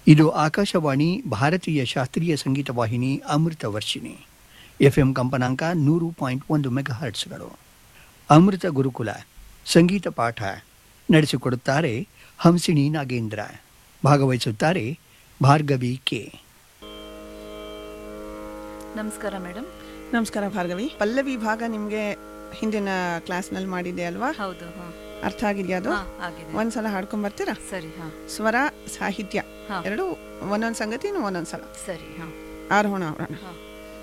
ಇದು ಆಕಾಶವಾಣಿ ಭಾರತೀಯ ಶಾಸ್ತ್ರೀಯ ಸಂಗೀತ ವಾಹಿನಿ ಅಮೃತ ವರ್ಷಿಣಿ ಎಫ್ಎಂ ಕಂಪನಾಂಕ ನೂರು ಪಾಯಿಂಟ್ ಒಂದು ಮೆಗಾ ಹರ್ಟ್ಸ್ಗಳು ಅಮೃತ ಗುರುಕುಲ ಸಂಗೀತ ಪಾಠ ನಡೆಸಿಕೊಡುತ್ತಾರೆ ಹಂಸಿಣಿ ನಾಗೇಂದ್ರ ಭಾಗವಹಿಸುತ್ತಾರೆ ಭಾರ್ಗವಿ ಕೆ ನಮಸ್ಕಾರ ಮೇಡಮ್ ನಮಸ್ಕಾರ ಭಾರ್ಗವಿ ಪಲ್ಲವಿ ಭಾಗ ನಿಮಗೆ ಹಿಂದಿನ ಕ್ಲಾಸ್ನಲ್ಲಿ ಮಾಡಿದ್ದೆ ಅಲ್ವಾ ಹೌದು ಹಾ ಅರ್ಥ ಆಗಿದೆಯಾ ಅದು ಹಾ, ಆಗಿದೆ ಒಂದ್ಸಲ ಹಾಡ್ಕೊಂಡ್ ಬರ್ತೀರಾ ಸರಿ ಹಾ ಸ್ವರ ಸಾಹಿತ್ಯ ಹಾ. ಎರಡು ಒಂದೊಂದು ಸಂಗತಿನೂ ಒಂದೊಂದು ಸಲ ಸರಿ ಹಾ ಆರೋಹಣ ಅವರೋಣ ಹಾ